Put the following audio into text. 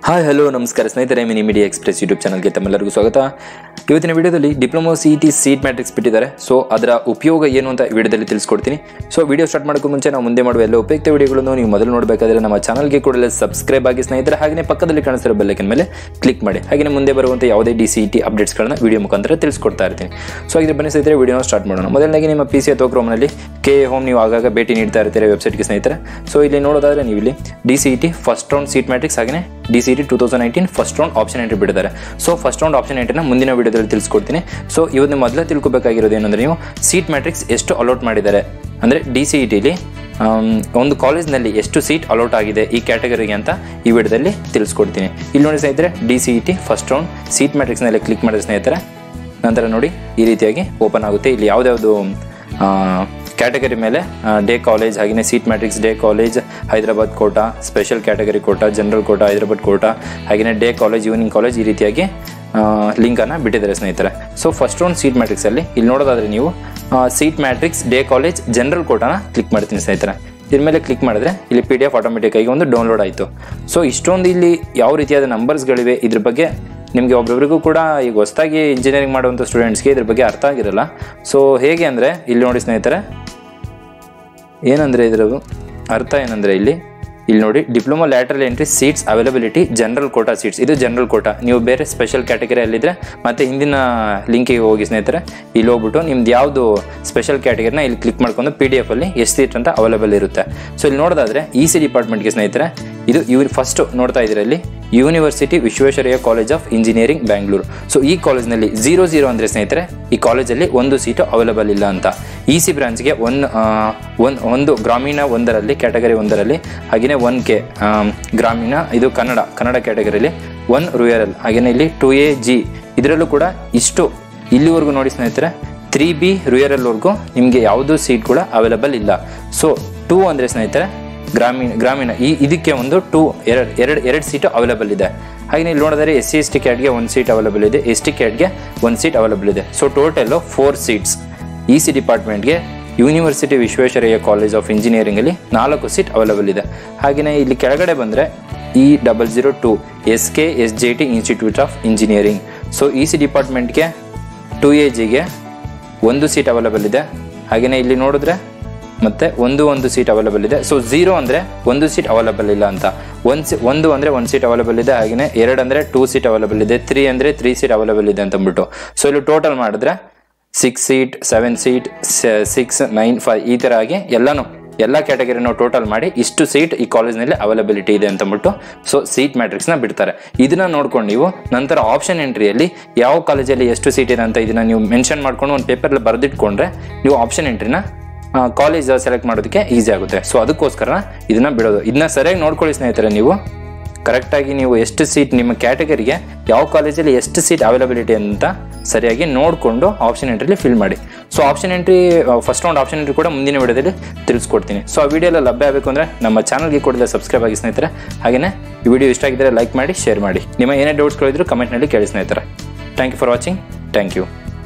hi hello ನಮಸ್ಕಾರ ಸ್ನೇಹಿತರೆ mini media express YouTube ಚಾನಲ್ಗೆ ತಮ್ಮೆಲ್ಲರಿಗೂ ಸ್ವಾಗತ ಇವತ್ತಿನ ವಿಡಿಯೋದಲ್ಲಿ diploma C T seat matrix ಬಿಟ್ಟಿದ್ದಾರೆ ಸೊ ಅದರ ಉಪಯೋಗ ಏನು ಅಂತ ವಿಡಿಯೋದಲ್ಲಿ ತಿಳಿಸ್ಕೊಡ್ತೀನಿ ಸೊ ವಿಡಿಯೋ ಸ್ಟಾರ್ಟ್ ಮಾಡೋಕ್ಕೂ ಮುಂಚೆ ನಾವು ಮುಂದೆ ಮಾಡುವ ಎಲ್ಲ ಉಪಯುಕ್ತ ವಿಡಿಯೋಗಳನ್ನು ನೀವು ಮೊದಲು ನೋಡಬೇಕಾದ್ರೆ ನಮ್ಮ ಚಾನಲ್ಗೆ ಕೂಡಲೇ ಸಬ್ಸ್ಕ್ರೈಬ್ ಆಗಿ ಸ್ನೇಹಿತರೆ ಹಾಗೆ ಪಕ್ಕದಲ್ಲಿ ಕಾಣಿಸಿರೋ ಬೆಲ್ಲೈಕನ್ ಮೇಲೆ ಕ್ಲಿಕ್ ಮಾಡಿ ಹಾಗೆ ಮುಂದೆ ಬರುವಂಥ ಯಾವುದೇ ಡಿ ಸಿ ಟಿ ಅಪ್ಡೇಟ್ಸ್ಗಳನ್ನ ವಿಡಿಯೋ ಮುಖಾಂತರ ತಿಳಿಸ್ಕೊಡ್ತಾ ಇರ್ತೀನಿ ಸೊ ಹಾಗೆ ಬನ್ನಿ ಸ್ನೇಹಿತರೆ ವಿಡಿಯೋನ ಸ್ಟಾರ್ಟ್ ಮಾಡೋಣ ಮೊದಲನೇಗೆ ನಿಮ್ಮ ಪಿ ಸಿ ಅಥವಾ ಕ್ರೋಮ್ನಲ್ಲಿ ಕೆ ಹೋಮ್ ನೀವು ಆಗಾಗ ಭೇಟಿ ನೀಡ್ತಾ ಇರ್ತೀರಿ ವೆಬ್ಸೈಟ್ಗೆ ಸ್ನೇಹಿತರೆ ಸೊ ಇಲ್ಲಿ ನೋಡೋದಾದ್ರೆ ನೀವು ಇಲ್ಲಿ D C T first round seat matrix ಹಾಗೆ D C T two thousand nineteen first round option entry ಬಿಟ್ಟಿದ್ದಾರೆ ಸೊ ಫಸ್ಟ್ ರೌಂಡ್ ಆಪ್ಷನ್ ಎಂಟ್ರಿನ ಮುಂದಿನ ವಿಡಿಯೋದಲ್ಲಿ ತಿಳಿಸ್ಕೊಡ್ತೀನಿ ಸೊ ಇವತ್ತು ಮೊದಲೇ ತಿಳ್ಕೊಬೇಕಾಗಿರೋದು ಏನಂದ್ರೆ ನೀವು ಸೀಟ್ ಮ್ಯಾಟ್ರಿಕ್ಸ್ ಎಷ್ಟು ಅಲೋಟ್ ಮಾಡಿದ್ದಾರೆ ಅಂದರೆ ಡಿ ಸಿ ಇ ಟಿಲಿ ಒಂದು ಕಾಲೇಜ್ನಲ್ಲಿ ಎಷ್ಟು ಸೀಟ್ ಅಲೋಟ್ ಆಗಿದೆ ಈ ಕ್ಯಾಟಗರಿಗೆ ಅಂತ ಈ ವಿಡಿಯೋದಲ್ಲಿ ತಿಳಿಸ್ಕೊಡ್ತೀನಿ ಇಲ್ಲಿ ನೋಡಿ ಸ್ನೇಹಿತರೆ D C E T first round seat ಮ್ಯಾಟ್ರಿಕ್ಸ್ನಲ್ಲಿ ಕ್ಲಿಕ್ ಮಾಡಿದ ಸ್ನೇಹಿತರೆ ನಂತರ ನೋಡಿ ಈ ರೀತಿಯಾಗಿ ಓಪನ್ ಆಗುತ್ತೆ ಇಲ್ಲಿ ಯಾವುದ್ಯಾವುದು ಕ್ಯಾಟಗರಿ ಮೇಲೆ ಡೇ ಕಾಲೇಜ್ ಹಾಗೆಯೇ seat matrix day college Hyderabad quota special category quota general quota Hyderabad quota ಹಾಗೆಯೇ ಡೇ ಕಾಲೇಜ್ ಈವ್ನಿಂಗ್ ಕಾಲೇಜ್ ಈ ರೀತಿಯಾಗಿ ಲಿಂಕನ್ನು ಬಿಟ್ಟಿದ್ದಾರೆ ಸ್ನೇಹಿತರೆ ಸೊ ಫಸ್ಟ್ ರೌಂಡ್ ಸೀಟ್ ಮ್ಯಾಟ್ರಿಕ್ಸಲ್ಲಿ ಇಲ್ಲಿ ನೋಡೋದಾದ್ರೆ ನೀವು seat matrix day college general ಕೋಟಾನ ಕ್ಲಿಕ್ ಮಾಡ್ತೀನಿ ಸ್ನೇಹಿತರೆ ಇದ್ರ ಮೇಲೆ ಕ್ಲಿಕ್ ಮಾಡಿದ್ರೆ ಇಲ್ಲಿ ಪಿ ಡಿ ಎಫ್ ಆಟೋಮೆಟಿಕ್ ಆಗಿ ಒಂದು ಡೌನ್ಲೋಡ್ ಆಯಿತು ಸೊ ಇಷ್ಟೊಂದು ಇಲ್ಲಿ ಯಾವ ರೀತಿಯಾದ ನಂಬರ್ಸ್ಗಳಿವೆ ಇದ್ರ ಬಗ್ಗೆ ನಿಮಗೆ ಒಬ್ಬೊಬ್ರಿಗೂ ಕೂಡ ಈಗ ಹೊಸದಾಗಿ ಇಂಜಿನಿಯರಿಂಗ್ ಮಾಡುವಂಥ ಸ್ಟೂಡೆಂಟ್ಸ್ಗೆ ಇದ್ರ ಬಗ್ಗೆ ಅರ್ಥ ಆಗಿರಲ್ಲ ಸೊ ಹೇಗೆ ಅಂದರೆ ಇಲ್ಲಿ ನೋಡಿ ಸ್ನೇಹಿತರೆ ಏನಂದರೆ ಇದರ ಅರ್ಥ ಏನಂದರೆ ಇಲ್ಲಿ ಇಲ್ಲಿ ನೋಡಿ diploma lateral entry seats availability general quota seats ಇದು ಜನರಲ್ ಕೋಟಾ ನೀವು ಬೇರೆ ಸ್ಪೆಷಲ್ ಕ್ಯಾಟಗರಿಯಲ್ಲಿದ್ದರೆ ಮತ್ತು ಹಿಂದಿನ ಲಿಂಕಿಗೆ ಹೋಗಿ ಸ್ನೇಹಿತರೆ ಇಲ್ಲಿ ಹೋಗ್ಬಿಟ್ಟು ನಿಮ್ದು ಯಾವುದು ಸ್ಪೆಷಲ್ ಕ್ಯಾಟಗರಿನ ಇಲ್ಲಿ ಕ್ಲಿಕ್ ಮಾಡ್ಕೊಂಡು ಪಿ ಡಿ ಎಫಲ್ಲಿ ಎಷ್ಟು ಸೀಟ್ ಅಂತ ಅವೈಲೇಬಲ್ ಇರುತ್ತೆ ಸೊ ಇಲ್ಲಿ ನೋಡೋದಾದ್ರೆ ಇ ಸಿ ಡಿಪಾರ್ಟ್ಮೆಂಟ್ಗೆ ಸ್ನೇಹಿತರೆ ಇದು ಇವ್ರು ಫಸ್ಟ್ ನೋಡ್ತಾ ಇದ್ದೀರಾ ಇಲ್ಲಿ university Visvesvaraya college of engineering Bangalore so ಈ ಕಾಲೇಜ್ನಲ್ಲಿ ಝೀರೋ ಝೀರೋ ಅಂದರೆ ಸ್ನೇಹಿತರೆ ಈ ಕಾಲೇಜಲ್ಲಿ ಒಂದು ಸೀಟು ಅವೈಲೇಬಲ್ ಇಲ್ಲ ಅಂತ ಇ ಸಿ ಬ್ರಾಂಚ್ಗೆ ಒನ್ ಒನ್ ಒಂದು ಗ್ರಾಮೀಣ ಒಂದರಲ್ಲಿ ಕ್ಯಾಟಗರಿ ಒಂದರಲ್ಲಿ ಹಾಗೆಯೇ ಒನ್ ಕೆ ಗ್ರಾಮೀಣ ಇದು ಕನ್ನಡ ಕನ್ನಡ ಕ್ಯಾಟಗರಿಲಿ ಒನ್ ರೂಯರಲ್ ಹಾಗೆಯೇ ಇಲ್ಲಿ ಟು ಎ ಜಿ ಇದರಲ್ಲೂ ಕೂಡ ಇಷ್ಟು ಇಲ್ಲಿವರೆಗೂ ನೋಡಿ ಸ್ನೇಹಿತರೆ ತ್ರೀ ಬಿ ರೂಯರಲ್ವರೆಗೂ ನಿಮಗೆ ಯಾವುದೂ ಸೀಟ್ ಕೂಡ ಅವೈಲೇಬಲ್ ಇಲ್ಲ ಸೊ ಟೂ ಅಂದರೆ ಸ್ನೇಹಿತರೆ ಗ್ರಾಮೀಣ ಗ್ರಾಮೀಣ ಈ ಇದಕ್ಕೆ ಒಂದು ಟೂ ಎರಡು ಎರಡು ಎರಡು ಸೀಟು ಅವೈಲೇಬಲ್ ಇದೆ ಹಾಗೆ ಇಲ್ಲಿ ನೋಡಿದರೆ ಎಸ್ ಸಿ ಎಸ್ ಟಿ ಕ್ಯಾಟ್ಗೆ ಒಂದು ಸೀಟ್ ಅವೈಲೇಬಲ್ ಇದೆ ಎಸ್ ಟಿ ಕ್ಯಾಟ್ಗೆ ಒಂದು ಸೀಟ್ ಅವೈಲೇಬಲ್ ಇದೆ so total four seats E C ಡಿಪಾರ್ಟ್ಮೆಂಟ್ಗೆ ಯೂನಿವರ್ಸಿಟಿ ವಿಶ್ವೇಶ್ವರಯ್ಯ ಕಾಲೇಜ್ ಆಫ್ ಇಂಜಿನಿಯರಿಂಗಲ್ಲಿ ನಾಲ್ಕು ಸೀಟ್ ಅವೈಲೇಬಲ್ ಇದೆ ಹಾಗೆಯೇ ಇಲ್ಲಿ ಕೆಳಗಡೆ ಬಂದರೆ E double zero two S K S J T institute of engineering so E C ಡಿಪಾರ್ಟ್ಮೆಂಟ್ಗೆ ಟು ಎ ಜಿಗೆ ಒಂದು ಸೀಟ್ ಅವೈಲೇಬಲ್ ಇದೆ ಹಾಗೆಯೇ ಇಲ್ಲಿ ನೋಡಿದ್ರೆ ಮತ್ತೆ ಒಂದು ಒಂದು ಸೀಟ್ ಅವೈಲೇಬಲ್ ಇದೆ ಸೊ ಝೀರೋ ಅಂದರೆ ಒಂದು ಸೀಟ್ ಅವೈಲೇಬಲ್ ಇಲ್ಲ ಅಂತ ಒಂದು ಸಿ ಒಂದು ಅಂದರೆ ಒಂದು ಸೀಟ್ ಅವೈಲೇಬಲ್ ಇದೆ ಹಾಗೆಯೇ ಎರಡು ಅಂದರೆ ಟೂ ಸೀಟ್ ಅವೈಲೇಬಲ್ ಇದೆ ತ್ರೀ ಅಂದರೆ ತ್ರೀ ಸೀಟ್ ಅವೈಲೇಬಲ್ ಇದೆ ಅಂತ ಅಂದ್ಬಿಟ್ಟು ಸೊ ಇಲ್ಲಿ ಟೋಟಲ್ ಮಾಡಿದ್ರೆ six seat seven seat six nine five ಈ ಥರ ಆಗಿ ಎಲ್ಲನೂ ಎಲ್ಲ ಕ್ಯಾಟಗರಿನೂ ಟೋಟಲ್ ಮಾಡಿ ಇಷ್ಟು ಸೀಟ್ ಈ ಕಾಲೇಜ್ನಲ್ಲಿ ಅವೈಲಬಿಲಿಟಿ ಇದೆ ಅಂತ ಅಂದ್ಬಿಟ್ಟು ಸೊ ಸೀಟ್ ಮ್ಯಾಟ್ರಿಕ್ಸ್ನ ಬಿಡ್ತಾರೆ ಇದನ್ನ ನೋಡ್ಕೊಂಡು ನೀವು ನಂತರ ಆಪ್ಷನ್ ಎಂಟ್ರಿಯಲ್ಲಿ ಯಾವ ಕಾಲೇಜಲ್ಲಿ ಎಷ್ಟು ಸೀಟ್ ಇದೆ ಅಂತ ಇದನ್ನ ನೀವು ಮೆನ್ಷನ್ ಮಾಡ್ಕೊಂಡು ಒಂದು ಪೇಪರಲ್ಲಿ ಬರೆದಿಟ್ಕೊಂಡ್ರೆ ನೀವು ಆಪ್ಷನ್ ಎಂಟ್ರಿನ ಕಾಲೇಜ್ ಸೆಲೆಕ್ಟ್ ಮಾಡೋದಕ್ಕೆ ಈಸಿ ಆಗುತ್ತೆ ಸೊ ಅದಕ್ಕೋಸ್ಕರ ಇದನ್ನ ಬಿಡೋದು ಇದನ್ನ ಸರಿಯಾಗಿ ನೋಡ್ಕೊಳ್ಳಿ ಸ್ನೇಹಿತರೆ ನೀವು ಕರೆಕ್ಟಾಗಿ ನೀವು ಎಷ್ಟು ಸೀಟ್ ನಿಮ್ಮ ಕ್ಯಾಟಗರಿಗೆ ಯಾವ ಕಾಲೇಜಲ್ಲಿ ಎಷ್ಟು ಸೀಟ್ ಅವೈಲಬಿಲಿಟಿ ಅಂತ ಸರಿಯಾಗಿ ನೋಡಿಕೊಂಡು ಆಪ್ಷನ್ ಎಂಟ್ರಿಲಿ ಫಿಲ್ ಮಾಡಿ so option entry first round option entry ಕೂಡ ಮುಂದಿನ ವಿಡಿಯೋದಲ್ಲಿ ತಿಳಿಸ್ಕೊಡ್ತೀನಿ ಸೊ ಆ ವಿಡಿಯೋ ಎಲ್ಲ ಲಭ್ಯ ಆಗಬೇಕು ಅಂದರೆ ನಮ್ಮ ಚಾನಲ್ಗೆ ಕೂಡಲೇ ಸಬ್ಸ್ಕ್ರೈಬ್ ಆಗಿ ಸ್ನೇಹಿತರೆ ಹಾಗೆಯೇ ಈ ವಿಡಿಯೋ ಇಷ್ಟ ಆಗಿದ್ದರೆ ಲೈಕ್ ಮಾಡಿ ಶೇರ್ ಮಾಡಿ ನಿಮ್ಮ ಏನೇ ಡೌಟ್ಸ್ಗಳಿದ್ರು ಕಮೆಂಟ್ನಲ್ಲಿ ಕೇಳಿ ಸ್ನೇಹಿತರೆ thank you for watching thank you